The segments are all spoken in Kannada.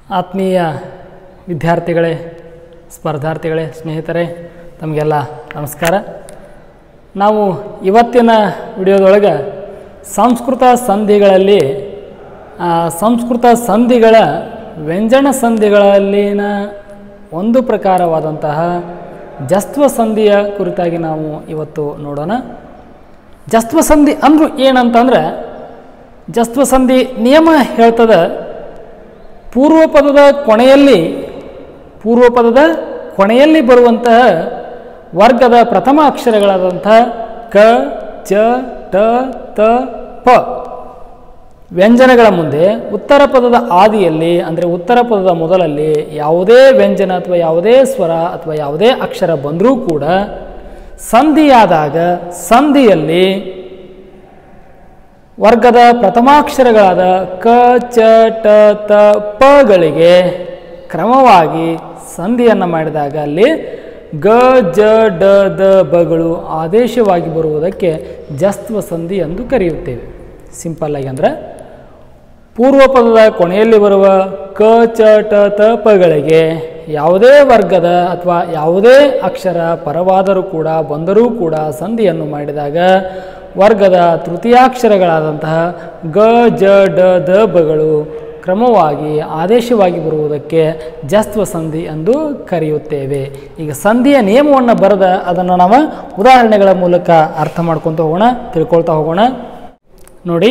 ಆತ್ಮೀಯ ವಿದ್ಯಾರ್ಥಿಗಳೇ ಸ್ಪರ್ಧಾರ್ಥಿಗಳೇ ಸ್ನೇಹಿತರೆ ತಮಗೆಲ್ಲ ನಮಸ್ಕಾರ ನಾವು ಇವತ್ತಿನ ವಿಡಿಯೋದೊಳಗೆ ಸಂಸ್ಕೃತ ಸಂಧಿಗಳಲ್ಲಿ ಆ, ಸಂಸ್ಕೃತ ಸಂಧಿಗಳ ವ್ಯಂಜನ ಸಂಧಿಗಳಲ್ಲಿನ ಒಂದು ಪ್ರಕಾರವಾದಂತಹ ಜಸ್ತ್ವ ಸಂಧಿಯ ಕುರಿತಾಗಿ ನಾವು ಇವತ್ತು ನೋಡೋಣ ಜಸ್ತ್ವ ಸಂಧಿ ಅಂದ್ರು ಏನಂತಂದ್ರೆ ಜಸ್ತ್ವ ಸಂಧಿ ನಿಯಮ ಹೇಳ್ತದ ಪೂರ್ವ ಪದದ ಕೊನೆಯಲ್ಲಿ ಪೂರ್ವ ಪದದ ಕೊನೆಯಲ್ಲಿ ಬರುವಂತಹ ವರ್ಗದ ಪ್ರಥಮ ಅಕ್ಷರಗಳಾದಂತಹ ಕ ಚ ಟ ತ ಪ ವ್ಯಂಜನಗಳ ಮುಂದೆ ಉತ್ತರ ಪದದ ಆದಿಯಲ್ಲಿ ಅಂದರೆ ಉತ್ತರ ಪದದ ಮೊದಲಲ್ಲಿ ಯಾವುದೇ ವ್ಯಂಜನ ಅಥವಾ ಯಾವುದೇ ಸ್ವರ ಅಥವಾ ಯಾವುದೇ ಅಕ್ಷರ ಬಂದರೂ ಕೂಡ ಸಂಧಿಯಾದಾಗ ಸಂಧಿಯಲ್ಲಿ ವರ್ಗದ ಪ್ರಥಮಾಕ್ಷರಗಳಾದ ಕ ಚ ಟ ತ ಪಗಳಿಗೆ ಕ್ರಮವಾಗಿ ಸಂಧಿಯನ್ನು ಮಾಡಿದಾಗ ಅಲ್ಲಿ ಗ ಜ ಡ ದ ಬಗಳು ಆದೇಶವಾಗಿ ಬರುವುದಕ್ಕೆ ಜಸ್ತ್ವ ಸಂಧಿ ಎಂದು ಕರೆಯುತ್ತೇವೆ ಸಿಂಪಲ್ ಆಗಿ ಅಂದರೆ ಪೂರ್ವ ಪದದ ಕೊನೆಯಲ್ಲಿ ಬರುವ ಕ ಚ ಟ ತ ಪಗಳಿಗೆ ಯಾವುದೇ ವರ್ಗದ ಅಥವಾ ಯಾವುದೇ ಅಕ್ಷರ ಪರವಾದರೂ ಕೂಡ ಬಂದರೂ ಕೂಡ ಸಂಧಿಯನ್ನು ಮಾಡಿದಾಗ ವರ್ಗದ ತೃತೀಯಾಕ್ಷರಗಳಾದಂತಹ ಗ ಜ ಡ ದ ಬಗಳು ಕ್ರಮವಾಗಿ ಆದೇಶವಾಗಿ ಬರುವುದಕ್ಕೆ ಜಸ್ತ್ವ ಸಂಧಿ ಎಂದು ಕರೆಯುತ್ತೇವೆ ಈಗ ಸಂಧಿಯ ನಿಯಮವನ್ನು ಬರೆದ ಅದನ್ನು ನಾವು ಉದಾಹರಣೆಗಳ ಮೂಲಕ ಅರ್ಥ ಮಾಡ್ಕೊತ ಹೋಗೋಣ ತಿಳ್ಕೊಳ್ತಾ ಹೋಗೋಣ ನೋಡಿ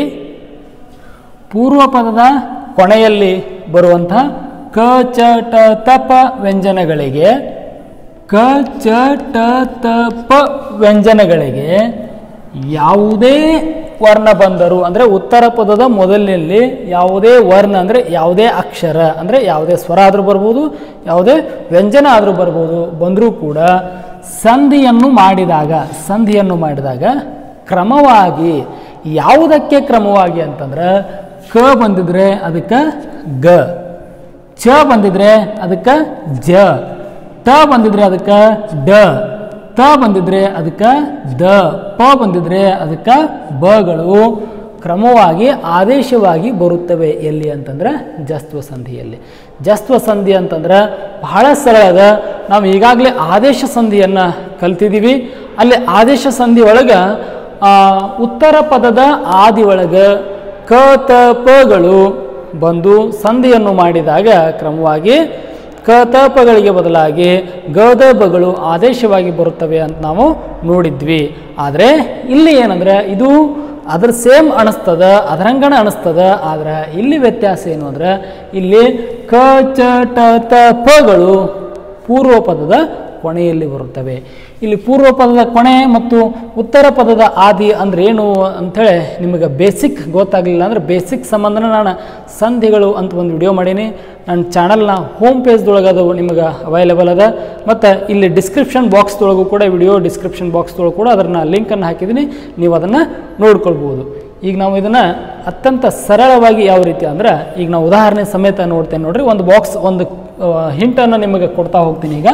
ಪೂರ್ವ ಪದದ ಕೊನೆಯಲ್ಲಿ ಬರುವಂಥ ಕ ಚ ಟ ತ ಪ ವ್ಯಂಜನಗಳಿಗೆ ಕ ಚ ಟ ತ ಪ ವ್ಯಂಜನಗಳಿಗೆ ಯಾವುದೇ ವರ್ಣ ಬಂದರೂ ಅಂದರೆ ಉತ್ತರ ಪದದ ಮೊದಲಿನಲ್ಲಿ ಯಾವುದೇ ವರ್ಣ ಅಂದರೆ ಯಾವುದೇ ಅಕ್ಷರ ಅಂದರೆ ಯಾವುದೇ ಸ್ವರ ಆದರೂ ಬರ್ಬೋದು ಯಾವುದೇ ವ್ಯಂಜನ ಆದರೂ ಬರ್ಬೋದು ಬಂದರೂ ಕೂಡ ಸಂಧಿಯನ್ನು ಮಾಡಿದಾಗ ಸಂಧಿಯನ್ನು ಮಾಡಿದಾಗ ಕ್ರಮವಾಗಿ ಯಾವುದಕ್ಕೆ ಕ್ರಮವಾಗಿ ಅಂತಂದ್ರೆ ಕ ಬಂದಿದ್ರೆ ಅದಕ್ಕೆ ಗ ಚ ಬಂದಿದ್ರೆ ಅದಕ್ಕೆ ಜ ಟ ಬಂದಿದ್ರೆ ಅದಕ್ಕೆ ಡ ತ ಬಂದಿದ್ರೆ ಅದಕ್ಕೆ ದ ಪ ಬಂದಿದ್ರೆ ಅದಕ್ಕೆ ಬಗಳು ಕ್ರಮವಾಗಿ ಆದೇಶವಾಗಿ ಬರುತ್ತವೆ ಎಲ್ಲಿ ಅಂತಂದ್ರೆ ಜಸ್ತ್ವ ಸಂಧಿಯಲ್ಲಿ ಜಸ್ತ್ವ ಸಂಧಿ ಅಂತಂದ್ರೆ ಬಹಳ ಸರಳ ಅದ ನಾವು ಈಗಾಗಲೇ ಆದೇಶ ಸಂಧಿಯನ್ನು ಕಲ್ತಿದ್ದೀವಿ ಅಲ್ಲಿ ಆದೇಶ ಸಂಧಿ ಒಳಗೆ ಆ, ಉತ್ತರ ಪದದ ಆದಿ ಒಳಗೆ ಕ ತ ಪಗಳು ಬಂದು ಸಂಧಿಯನ್ನು ಮಾಡಿದಾಗ ಕ್ರಮವಾಗಿ ಕ ತ ಪಗಳಿಗೆ ಬದಲಾಗಿ ಗ ದ ಬಗಳು ಆದೇಶವಾಗಿ ಬರುತ್ತವೆ ಅಂತ ನಾವು ನೋಡಿದ್ವಿ ಆದರೆ ಇಲ್ಲಿ ಏನಂದ್ರೆ ಇದು ಅದ್ರ ಸೇಮ್ ಅನಿಸ್ತದ ಅದರಂಗಣ ಅನಿಸ್ತದ ಆದ್ರೆ ಇಲ್ಲಿ ವ್ಯತ್ಯಾಸ ಏನು ಅಂದ್ರೆ ಇಲ್ಲಿ ಕ ಚ ಟ ತ ಪಗಳು ಪೂರ್ವ ಪದದ ಕೊನೆಯಲ್ಲಿ ಬರುತ್ತವೆ ಇಲ್ಲಿ ಪೂರ್ವ ಪದದ ಕೊನೆ ಮತ್ತು ಉತ್ತರ ಪದದ ಆದಿ ಅಂದ್ರೆ ಏನು ಅಂಥೇಳಿ ನಿಮಗೆ ಬೇಸಿಕ್ ಗೊತ್ತಾಗಲಿಲ್ಲ ಅಂದರೆ ಬೇಸಿಕ್ ಸಂಬಂಧನ ನಾನು ಸಂಧಿಗಳು ಅಂತ ಒಂದು ವಿಡಿಯೋ ಮಾಡೀನಿ ನನ್ನ ಚಾನಲ್ನ ಹೋಮ್ ಪೇಜ್ದೊಳಗೆ ಅದು ನಿಮಗೆ ಅವೈಲೇಬಲ್ ಅದ ಮತ್ತು ಇಲ್ಲಿ ಡಿಸ್ಕ್ರಿಪ್ಷನ್ ಬಾಕ್ಸ್ದೊಳಗೂ ಕೂಡ ವಿಡಿಯೋ ಡಿಸ್ಕ್ರಿಪ್ಷನ್ ಬಾಕ್ಸ್ದೊಳಗೆ ಕೂಡ ಅದನ್ನು ಲಿಂಕನ್ನು ಹಾಕಿದ್ದೀನಿ ನೀವು ಅದನ್ನು ನೋಡ್ಕೊಳ್ಬೋದು ಈಗ ನಾವು ಇದನ್ನು ಅತ್ಯಂತ ಸರಳವಾಗಿ ಯಾವ ರೀತಿ ಅಂದ್ರೆ ಈಗ ನಾವು ಉದಾಹರಣೆ ಸಮೇತ ನೋಡ್ತೇನೆ ನೋಡ್ರಿ ಒಂದು ಬಾಕ್ಸ್ ಒಂದು ಹಿಂಟನ್ನು ನಿಮಗೆ ಕೊಡ್ತಾ ಹೋಗ್ತೀನಿ ಈಗ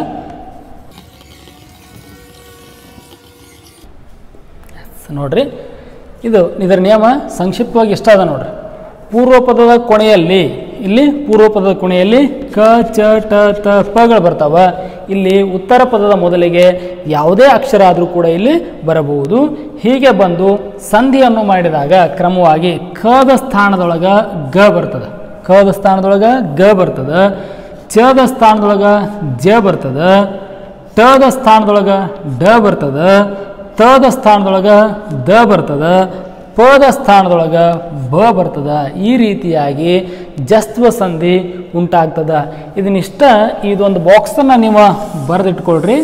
ನೋಡ್ರಿ ಇದು ಇದರ ನಿಯಮ ಸಂಕ್ಷಿಪ್ತವಾಗಿ ಇಷ್ಟ ಅದ ನೋಡ್ರಿ ಪೂರ್ವ ಪದದ ಕೊನೆಯಲ್ಲಿ ಇಲ್ಲಿ ಪೂರ್ವ ಪದದ ಕೊನೆಯಲ್ಲಿ ಕ ಚ ಟ ತ ಪಗಳು ಬರ್ತಾವ ಇಲ್ಲಿ ಉತ್ತರ ಪದದ ಮೊದಲಿಗೆ ಯಾವುದೇ ಅಕ್ಷರ ಆದರೂ ಕೂಡ ಇಲ್ಲಿ ಬರಬಹುದು ಹೀಗೆ ಬಂದು ಸಂಧಿಯನ್ನು ಮಾಡಿದಾಗ ಕ್ರಮವಾಗಿ ಖದ ಸ್ಥಾನದೊಳಗೆ ಗ ಬರ್ತದೆ ಖದ ಸ್ಥಾನದೊಳಗೆ ಗ ಬರ್ತದೆ ಚದ ಸ್ಥಾನದೊಳಗೆ ಜ ಬರ್ತದೆ ಟದ ಸ್ಥಾನದೊಳಗೆ ಡ ಬರ್ತದೆ ತದ ಸ್ಥಾನದೊಳಗೆ ದ ಬರ್ತದ ಪದ ಸ್ಥಾನದೊಳಗೆ ಬ ಬರ್ತದ ಈ ರೀತಿಯಾಗಿ ಜಸ್ತ್ವ ಸಂಧಿ ಉಂಟಾಗ್ತದ ಇದನ್ನಿಷ್ಟ ಇದೊಂದು ಬಾಕ್ಸನ್ನು ನೀವು ಬರೆದಿಟ್ಕೊಳ್ರಿ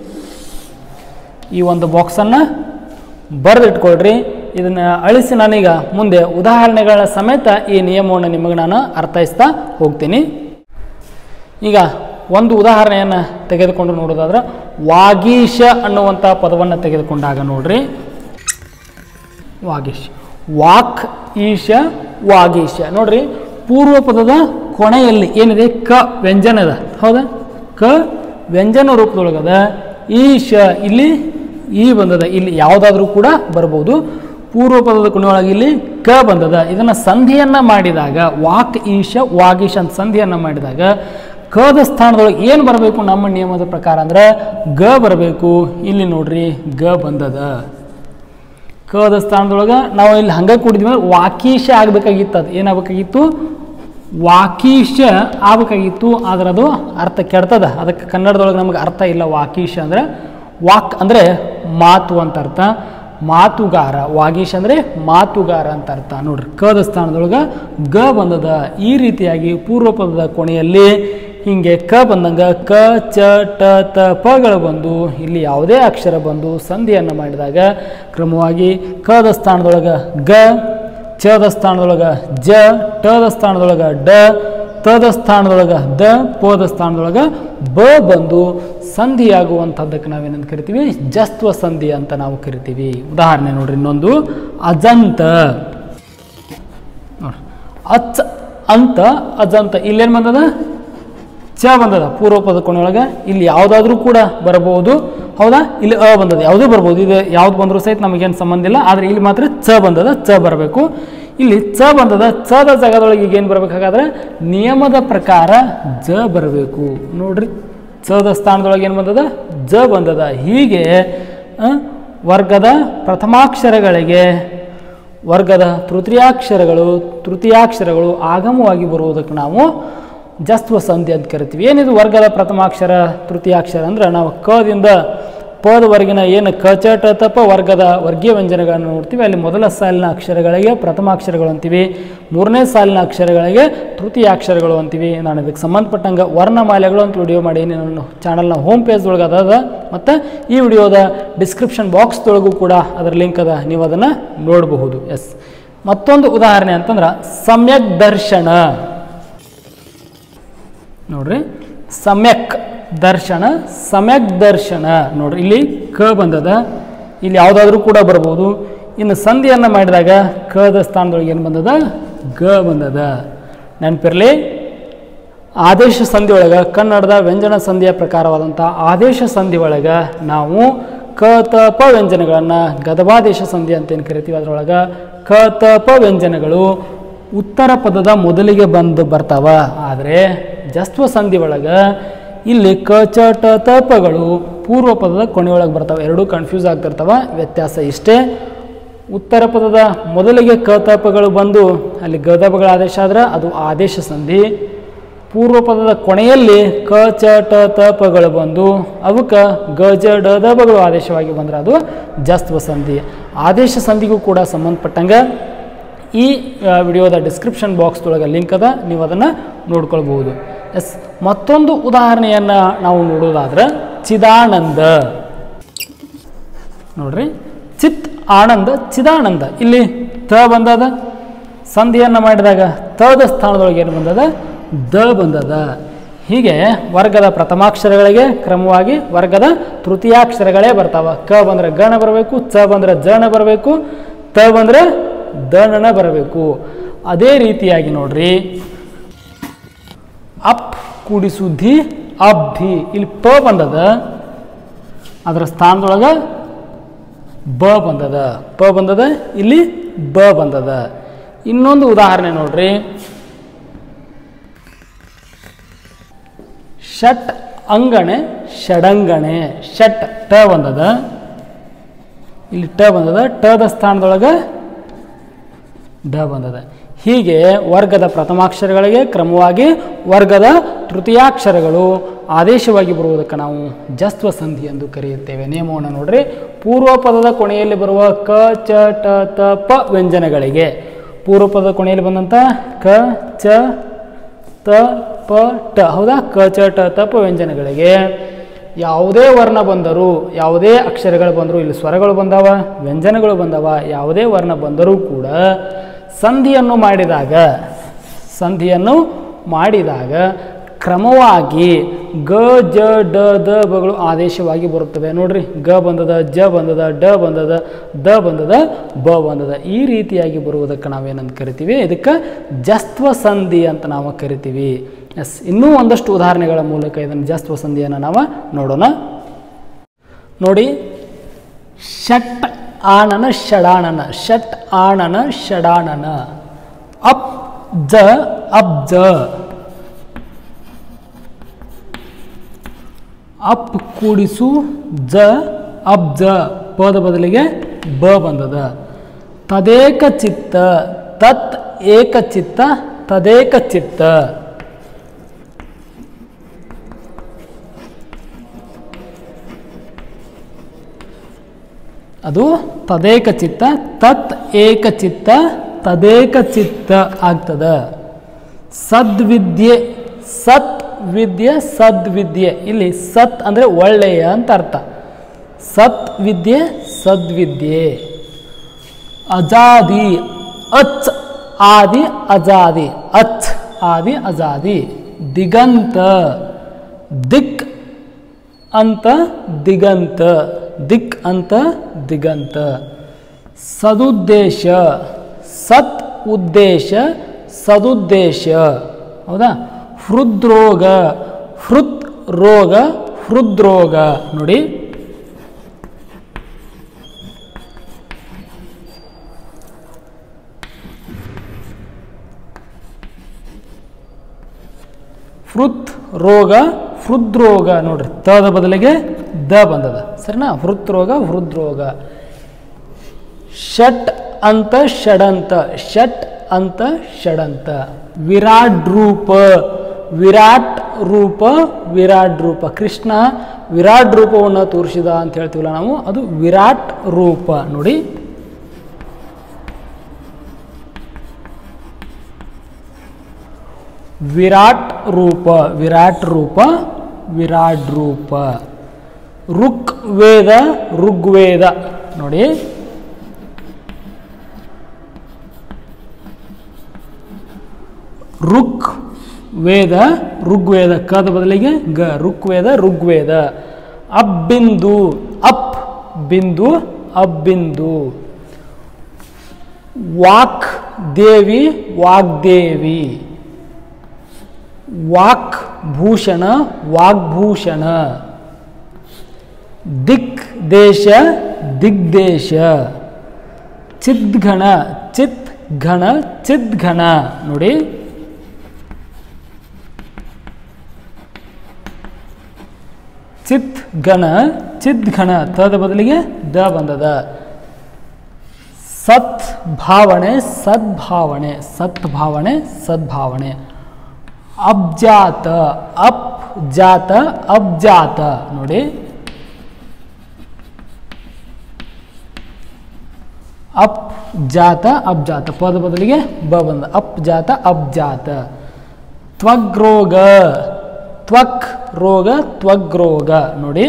ಈ ಒಂದು ಬಾಕ್ಸನ್ನು ಬರೆದಿಟ್ಕೊಳ್ರಿ ಇದನ್ನು ಅಳಿಸಿ ನಾನೀಗ ಮುಂದೆ ಉದಾಹರಣೆಗಳ ಸಮೇತ ಈ ನಿಯಮವನ್ನು ನಿಮಗೆ ನಾನು ಅರ್ಥೈಸ್ತಾ ಹೋಗ್ತೀನಿ ಈಗ ಒಂದು ಉದಾಹರಣೆಯನ್ನು ತೆಗೆದುಕೊಂಡು ನೋಡೋದಾದ್ರೆ ವಾಗೀಶ ಅನ್ನುವಂಥ ಪದವನ್ನು ತೆಗೆದುಕೊಂಡಾಗ ನೋಡ್ರಿ ವಾಗೀಶ ವಾಕ್ ಈಶ ವಾಗೀಶ ನೋಡ್ರಿ ಪೂರ್ವ ಪದದ ಕೊನೆಯಲ್ಲಿ ಏನಿದೆ ಕ ವ್ಯಂಜನದ ಹೌದಾ ಕ ವ್ಯಂಜನ ರೂಪದೊಳಗದ ಈಶ ಇಲ್ಲಿ ಈ ಬಂದದ ಇಲ್ಲಿ ಯಾವುದಾದ್ರೂ ಕೂಡ ಬರ್ಬೋದು ಪೂರ್ವ ಪದದ ಕೊನೆಯೊಳಗೆ ಇಲ್ಲಿ ಕ ಬಂದದ ಇದನ್ನು ಸಂಧಿಯನ್ನು ಮಾಡಿದಾಗ ವಾಕ್ ಈಶ ವಾಗೀಶ ಅಂತ ಸಂಧಿಯನ್ನು ಮಾಡಿದಾಗ ಕದ ಸ್ಥಾನದೊಳಗೆ ಏನು ಬರಬೇಕು ನಮ್ಮ ನಿಯಮದ ಪ್ರಕಾರ ಅಂದ್ರೆ ಗ ಬರಬೇಕು ಇಲ್ಲಿ ನೋಡ್ರಿ ಗ ಬಂದದ ಕದ ಸ್ಥಾನದೊಳಗೆ ನಾವು ಇಲ್ಲಿ ಹಂಗೆ ಕೂಡಿದ್ವಿ ಅಂದ್ರೆ ವಾಕೀಶ ಆಗಬೇಕಾಗಿತ್ತು ಅದು ಏನಾಗಬೇಕಾಗಿತ್ತು ವಾಕೀಶ ಆಗಬೇಕಾಗಿತ್ತು ಆದ್ರೆ ಅದು ಅರ್ಥ ಕೆಡ್ತದ ಅದಕ್ಕೆ ಕನ್ನಡದೊಳಗೆ ನಮಗೆ ಅರ್ಥ ಇಲ್ಲ ವಾಕೀಶ ಅಂದರೆ ವಾಕ್ ಅಂದರೆ ಮಾತು ಅಂತ ಅರ್ಥ ಮಾತುಗಾರ ವಾಗೀಶ್ ಅಂದರೆ ಮಾತುಗಾರ ಅಂತ ಅರ್ಥ ನೋಡ್ರಿ ಕದ ಸ್ಥಾನದೊಳಗೆ ಗ ಬಂದದ ಈ ರೀತಿಯಾಗಿ ಪೂರ್ವ ಪದದ ಕೊನೆಯಲ್ಲಿ ಹಿಂಗೆ ಕ ಬಂದಂಗ ಕ ಚ ಟ ತ ಪಗಳು ಬಂದು ಇಲ್ಲಿ ಯಾವುದೇ ಅಕ್ಷರ ಬಂದು ಸಂಧಿಯನ್ನು ಮಾಡಿದಾಗ ಕ್ರಮವಾಗಿ ಕದ ಸ್ಥಾನದೊಳಗೆ ಗ ಚದ ಸ್ಥಾನದೊಳಗೆ ಜ ಟದ ಸ್ಥಾನದೊಳಗೆ ಡ ತದ ಸ್ಥಾನದೊಳಗೆ ದ ಪೋದ ಸ್ಥಾನದೊಳಗೆ ಬ ಬಂದು ಸಂಧಿಯಾಗುವಂಥದ್ದಕ್ಕೆ ನಾವೇನಂತ ಕರಿತೀವಿ ಜಸ್ತ್ವ ಸಂಧಿ ಅಂತ ನಾವು ಕರಿತೀವಿ ಉದಾಹರಣೆ ನೋಡ್ರಿ ಇನ್ನೊಂದು ಅಜಂತ ನೋಡ್ರಿ ಅಚ್ ಅಂತ ಅಜಂತ ಇಲ್ಲೇನು ಬಂದದ ಚ ಬಂದದ ಪೂರ್ವ ಪದ ಕೊನೆಯೊಳಗೆ ಇಲ್ಲಿ ಯಾವುದಾದ್ರೂ ಕೂಡ ಬರಬಹುದು ಹೌದಾ ಇಲ್ಲಿ ಅ ಬಂದದ ಯಾವುದೂ ಬರ್ಬೋದು ಇದು ಯಾವ್ದು ಬಂದರೂ ಸಹಿತ ನಮಗೇನು ಸಂಬಂಧ ಇಲ್ಲ ಆದರೆ ಇಲ್ಲಿ ಮಾತ್ರ ಚ ಬಂದದ ಚ ಬರಬೇಕು ಇಲ್ಲಿ ಚ ಬಂದದ ಚದ ಜಾಗದೊಳಗೆ ಈಗ ಏನು ಬರಬೇಕಾಗಾದ್ರೆ ನಿಯಮದ ಪ್ರಕಾರ ಜ ಬರಬೇಕು ನೋಡ್ರಿ ಚದ ಸ್ಥಾನದೊಳಗೆ ಏನು ಬಂದದ ಜ ಬಂದದ ಹೀಗೆ ಆ, ವರ್ಗದ ಪ್ರಥಮಾಕ್ಷರಗಳಿಗೆ ವರ್ಗದ ತೃತೀಯಾಕ್ಷರಗಳು ತೃತೀಯಾಕ್ಷರಗಳು ಆಗಮವಾಗಿ ಬರುವುದಕ್ಕೆ ನಾವು ಜಸ್ತ್ವ ಸಂಧಿ ಅಂತ ಕರಿತೀವಿ ಏನಿದು ವರ್ಗದ ಪ್ರಥಮಾಕ್ಷರ ತೃತೀಯಾಕ್ಷರ ಅಂದ್ರೆ ನಾವು ಕದಿಂದ ಪದವರೆಗಿನ ಏನು ಕ ಚ ಟ ತ ಪ ವರ್ಗದ ವರ್ಗೀಯ ವ್ಯಂಜನಗಳನ್ನು ನೋಡ್ತೀವಿ ಅಲ್ಲಿ ಮೊದಲ ಸಾಲಿನ ಅಕ್ಷರಗಳಿಗೆ ಪ್ರಥಮಾಕ್ಷರಗಳು ಅಂತೀವಿ ಮೂರನೇ ಸಾಲಿನ ಅಕ್ಷರಗಳಿಗೆ ತೃತೀಯಾಕ್ಷರಗಳು ಅಂತೀವಿ ನಾನು ಇದಕ್ಕೆ ಸಂಬಂಧಪಟ್ಟಂಗೆ ವರ್ಣಮಾಲೆಗಳು ಅಂತ ವಿಡಿಯೋ ಮಾಡಿ ನನ್ನ ಚಾನಲ್ನ ಹೋಮ್ ಪೇಜ್ ಒಳಗೆ ಅದ ಮತ್ತು ಈ ವಿಡಿಯೋದ ಡಿಸ್ಕ್ರಿಪ್ಷನ್ ಬಾಕ್ಸ್ದೊಳಗೂ ಕೂಡ ಅದರ ಲಿಂಕ್ ಅದ ನೀವು ಅದನ್ನು ನೋಡಬಹುದು ಎಸ್ ಮತ್ತೊಂದು ಉದಾಹರಣೆ ಅಂತಂದ್ರೆ ಸಮ್ಯಕ್ ದರ್ಶನ ನೋಡ್ರಿ ಸಮ್ಯಕ್ ದರ್ಶನ ಸಮ್ಯಕ್ ದರ್ಶನ ನೋಡ್ರಿ ಇಲ್ಲಿ ಕ ಬಂದದ ಇಲ್ಲಿ ಯಾವುದಾದ್ರೂ ಕೂಡ ಬರ್ಬೋದು ಇನ್ನು ಸಂಧಿಯನ್ನು ಮಾಡಿದಾಗ ಕದ ಸ್ಥಾನದೊಳಗೆ ಏನು ಬಂದದ ಗ ಬಂದದ ನೆನಪಿರಲಿ ಆದೇಶ ಸಂಧಿ ಒಳಗೆ ಕನ್ನಡದ ವ್ಯಂಜನ ಸಂಧಿಯ ಪ್ರಕಾರವಾದಂಥ ಆದೇಶ ಸಂಧಿ ಒಳಗೆ ನಾವು ಕ ತ ಪ ವ್ಯಂಜನಗಳನ್ನು ಗದವಾದೇಶ ಸಂಧಿ ಅಂತ ಏನು ಕರಿತೀವಿ ಅದರೊಳಗೆ ಕ ತ ಪ ವ್ಯಂಜನಗಳು ಉತ್ತರ ಪದದ ಮೊದಲಿಗೆ ಬಂದು ಬರ್ತಾವ ಆದರೆ ಜಸ್ತ್ವ ಸಂಧಿ ಒಳಗೆ ಇಲ್ಲಿ ಕ ಚ ಟ ತ ಪಗಳು ಪೂರ್ವ ಪದದ ಕೊನೆಯೊಳಗೆ ಬರ್ತಾವೆ ಎರಡೂ ಕನ್ಫ್ಯೂಸ್ ಆಗ್ತಿರ್ತಾವ ವ್ಯತ್ಯಾಸ ಇಷ್ಟೇ ಉತ್ತರ ಪದದ ಮೊದಲಿಗೆ ಕ ತ ಪಗಳು ಬಂದು ಅಲ್ಲಿ ಗದಪಗಳ ಆದೇಶ ಆದ್ರೆ ಅದು ಆದೇಶ ಸಂಧಿ ಪೂರ್ವ ಪದದ ಕೊನೆಯಲ್ಲಿ ಕ ಚ ಟ ತ ಪಗಳು ಬಂದು ಅವಕ್ಕೆ ಗ ಜ ಡ ದ ಪಗಳು ಆದೇಶವಾಗಿ ಬಂದ್ರೆ ಅದು ಜಸ್ತ್ವ ಸಂಧಿ ಆದೇಶ ಸಂಧಿಗೂ ಕೂಡ ಸಂಬಂಧಪಟ್ಟಂಗೆ ಈ ಆ, ವಿಡಿಯೋದ ಡಿಸ್ಕ್ರಿಪ್ಷನ್ ಬಾಕ್ಸ್ದೊಳಗೆ ಲಿಂಕ್ ಅದ ನೀವು ಅದನ್ನು ನೋಡ್ಕೊಳ್ಬಹುದು ಎಸ್ ಮತ್ತೊಂದು ಉದಾಹರಣೆಯನ್ನು ನಾವು ನೋಡೋದಾದ್ರೆ ಚಿದಾನಂದ ನೋಡ್ರಿ ಚಿತ್ ಆನಂದ ಚಿದಾನಂದ ಇಲ್ಲಿ ತ ಬಂದದ ಸಂಧಿಯನ್ನು ಮಾಡಿದಾಗ ತದ ಸ್ಥಾನದೊಳಗೆ ಏನು ಬಂದದ ದ ಬಂದದ ಹೀಗೆ ವರ್ಗದ ಪ್ರಥಮಾಕ್ಷರಗಳಿಗೆ ಕ್ರಮವಾಗಿ ವರ್ಗದ ತೃತೀಯಾಕ್ಷರಗಳೇ ಬರ್ತಾವ ಕ ಬಂದ್ರೆ ಗಣ ಬರಬೇಕು ಚ ಬಂದ್ರೆ ಜನ ಬರಬೇಕು ತ ಬಂದ್ರೆ ದನ ಬರಬೇಕು ಅದೇ ರೀತಿಯಾಗಿ ನೋಡ್ರಿ ಅಪ್ ಕೂಡಿಸು ಧಿ ಅಬ್ಧಿ ಇಲ್ಲಿ ಪ ಬಂದದ ಅದರ ಸ್ಥಾನದೊಳಗೆ ಬ ಬಂದದ ಪ ಬಂದದ ಇಲ್ಲಿ ಬ ಬಂದದ ಇನ್ನೊಂದು ಉದಾಹರಣೆ ನೋಡ್ರಿ ಷಟ್ ಅಂಗಣೆ ಷಡಂಗಣೆ ಷಟ್ ಟ ಬಂದದ ಇಲ್ಲಿ ಟ ಬಂದದ ಟದ ಸ್ಥಾನದೊಳಗೆ ಡ ಬಂದದ ಹೀಗೆ ವರ್ಗದ ಪ್ರಥಮಾಕ್ಷರಗಳಿಗೆ ಕ್ರಮವಾಗಿ ವರ್ಗದ ತೃತೀಯಾಕ್ಷರಗಳು ಆದೇಶವಾಗಿ ಬರುವುದಕ್ಕೆ ನಾವು ಜಸ್ತ್ವ ಸಂಧಿ ಎಂದು ಕರೆಯುತ್ತೇವೆ ನಿಯಮವನ್ನು ನೋಡ್ರಿ ಪೂರ್ವ ಪದದ ಕೊನೆಯಲ್ಲಿ ಬರುವ ಕ ಚ ಟ ತ ಪ ವ್ಯಂಜನಗಳಿಗೆ ಪೂರ್ವ ಪದದ ಕೊನೆಯಲ್ಲಿ ಬಂದಂಥ ಕ ಚ ತ ಪ ಟ ಹೌದಾ ಕ ಚ ಟ ತ ಪ ವ್ಯಂಜನಗಳಿಗೆ ಯಾವುದೇ ವರ್ಣ ಬಂದರೂ ಯಾವುದೇ ಅಕ್ಷರಗಳು ಬಂದರೂ ಇಲ್ಲಿ ಸ್ವರಗಳು ಬಂದವ ವ್ಯಂಜನಗಳು ಬಂದವ ಯಾವುದೇ ವರ್ಣ ಬಂದರೂ ಕೂಡ ಸಂಧಿಯನ್ನು ಮಾಡಿದಾಗ ಸಂಧಿಯನ್ನು ಮಾಡಿದಾಗ ಕ್ರಮವಾಗಿ ಗ ಜ ಡ ದ ಬಗಳು ಆದೇಶವಾಗಿ ಬರುತ್ತವೆ ನೋಡ್ರಿ ಗ ಬಂದದ ಜ ಬಂದದ ಡ ಬಂದದ ದ ಬಂದದ ಬ ಬಂದದ ಈ ರೀತಿಯಾಗಿ ಬರುವುದಕ್ಕೆ ನಾವೇನಂತ ಕರಿತೀವಿ ಇದಕ್ಕೆ ಜಸ್ತ್ವ ಸಂಧಿ ಅಂತ ನಾವು ಕರಿತೀವಿ ಎಸ್ ಇನ್ನೂ ಒಂದಷ್ಟು ಉದಾಹರಣೆಗಳ ಮೂಲಕ ಇದನ್ನು ಜಸ್ತ್ವ ಸಂಧಿಯನ್ನು ನಾವು ನೋಡೋಣ ನೋಡಿ ಷಟ್ ಆಣನ ಷಡಾಣನ ಷಟ್ ಆಣನ ಷಡಾಣನ ಅಪ್ ಜ ಅಬ್ಜ ಅಪ್ ಕೂಡಿಸು ಜ ಅಬ್ಜ ಪದ ಬದಲಿಗೆ ಬ ಬಂದದ ತದೇಕ ಚಿತ್ತ ತತ್ ಏಕ ಚಿತ್ತ ತದೇಕ ಚಿತ್ತ ಅದು ತದೇಕ ಚಿತ್ತ ತತ್ ಏಕ ಚಿತ್ತ ತದೇಕ ಚಿತ್ತ ಆಗ್ತದ ಸದ್ವಿದ್ಯೆ ಸತ್ ವಿದ್ಯೆ ಸದ್ವಿದ್ಯೆ ಇಲ್ಲಿ ಸತ್ ಅಂದರೆ ಒಳ್ಳೆಯ ಅಂತ ಅರ್ಥ ಸತ್ ವಿದ್ಯೆ ಸದ್ವಿದ್ಯೆ ಅಜಾದಿ ಅಚ್ ಆದಿ ಅಜಾದಿ ಅಚ್ ಆದಿ ಅಜಾದಿ ದಿಗಂತ ದಿಕ್ ಅಂತ ದಿಗಂತ ದಿಕ್ ಅಂತ ದಿಗಂತ ಸದುದ್ದೇಶ ಸತ್ ಉದ್ದೇಶ ಸದುದ್ದೇಶ ಹೌದಾ ಹೃದ್ರೋಗ ಹೃತ್ ರೋಗ ಹೃದ್ರೋಗ ನೋಡಿ ಹೃತ್ ರೋಗ ಹೃದ್ರೋಗ ನೋಡ್ರಿ ತದ ಬದಲಿಗೆ ದ ಬಂದದ ಸರಿನಾ ಹೃದ್ರೋಗ ಹೃದ್ರೋಗ ಷಟ್ ಅಂತ ಷಡಂತ ಷಟ್ ಅಂತ ಷಡಂತ ವಿರಾಟ್ ರೂಪ ವಿರಾಟ್ ರೂಪ ವಿರಾಟ್ ರೂಪ ಕೃಷ್ಣ ವಿರಾಟ್ ರೂಪವನ್ನು ತೋರಿಸಿದ ಅಂತ ಹೇಳ್ತೀವಲ್ಲ ನಾವು ಅದು ವಿರಾಟ್ ರೂಪ ನೋಡಿ ವಿರಾಟ್ ರೂಪ ವಿರಾಟ್ ರೂಪ ವಿರಾಟ್ ರೂಪ ಋಕ್ ವೇದ ಋಗ್ವೇದ ನೋಡಿ ಋಕ್ ವೇದ ಋಗ್ವೇದ ಕದ ಬದಲಿಗೆ ಗ ಋಗ್ವೇದ ಋಗ್ವೇದ ಅಬ್ಬಿಂದು ಅಪ್ ಬಿಂದು ಅಬ್ಬಿಂದು ವಾಕ್ ದೇವಿ ವಾಗ್ದೇವಿ ವಾಕ್ ಭೂಷಣ ವಾಗ್ಭೂಷಣ ದಿಕ್ ದೇಶ ದಿಗ್ದೇಶ ಚಿದ್ಘಣ ಚಿತ್ ಘಣ ಚಿದ್ಘಣ ನೋಡಿ ಚಿತ್ ಘನ ಚಿದ್ಘಣ ತದ ಬದಲಿಗೆ ದ ಬಂದದ ಸತ್ ಭಾವನೆ ಸದ್ಭಾವನೆ ಸದ್ಭಾವನೆ ಸದ್ಭಾವನೆ ಅಬ್ಜಾತ ಅಪ್ ಜಾತ ಅಬ್ಜಾತ ನೋಡಿ ಅಪ್ ಜಾತ ಅಬ್ಜಾತ ಪದ ಬದಲಿಗೆ ಬ ಬಂದ ಅಪ್ ಜಾತ ಅಬ್ಜಾತ ತ್ವಗ್ರೋಗ ತ್ವಕ್ ರೋಗ ತ್ವಗ್ರೋಗ ನೋಡಿ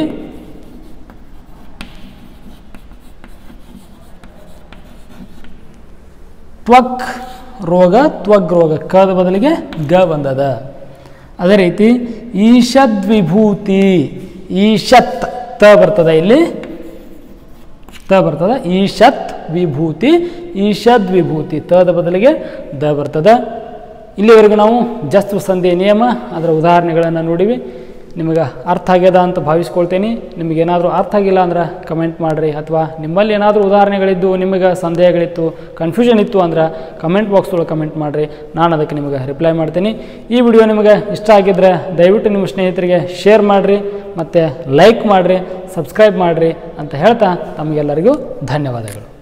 ತ್ವಕ್ ರೋಗ ತ್ವಗ್ ರೋಗ ಕದ ಬದಲಿಗೆ ಗ ಬಂದದ ಅದೇ ರೀತಿ ಈಶದ್ ವಿಭೂತಿ ಈಶತ್ ತ ಬರ್ತದ ಇಲ್ಲಿ ತ ಬರ್ತದ ಈಶತ್ ವಿಭೂತಿ ಈಶದ್ ವಿಭೂತಿ ತದ ಬದಲಿಗೆ ದ ಬರ್ತದ ಇಲ್ಲಿವರೆಗೂ ನಾವು ಜಸ್ತು ಸಂಧಿ ನಿಯಮ ಅದರ ಉದಾಹರಣೆಗಳನ್ನು ನೋಡಿವಿ ನಿಮಗೆ ಅರ್ಥ ಆಗ್ಯದ ಅಂತ ಭಾವಿಸ್ಕೊಳ್ತೇನೆ ನಿಮಗೇನಾದರೂ ಅರ್ಥ ಆಗಿಲ್ಲ ಅಂದ್ರೆ ಕಮೆಂಟ್ ಮಾಡಿರಿ ಅಥವಾ ನಿಮ್ಮಲ್ಲಿ ಏನಾದರೂ ಉದಾಹರಣೆಗಳಿದ್ದು ನಿಮಗೆ ಸಂದೇಹಗಳಿತ್ತು ಕನ್ಫ್ಯೂಷನ್ ಇತ್ತು ಅಂದ್ರೆ ಕಮೆಂಟ್ ಬಾಕ್ಸ್ದೊಳಗೆ ಕಮೆಂಟ್ ಮಾಡಿರಿ ನಾನು ಅದಕ್ಕೆ ನಿಮಗೆ ರಿಪ್ಲೈ ಮಾಡ್ತೀನಿ ಈ ವಿಡಿಯೋ ನಿಮಗೆ ಇಷ್ಟ ಆಗಿದ್ದರೆ ದಯವಿಟ್ಟು ನಿಮ್ಮ ಸ್ನೇಹಿತರಿಗೆ ಶೇರ್ ಮಾಡಿರಿ ಮತ್ತು ಲೈಕ್ ಮಾಡಿರಿ ಸಬ್ಸ್ಕ್ರೈಬ್ ಮಾಡಿರಿ ಅಂತ ಹೇಳ್ತಾ ತಮಗೆಲ್ಲರಿಗೂ ಧನ್ಯವಾದಗಳು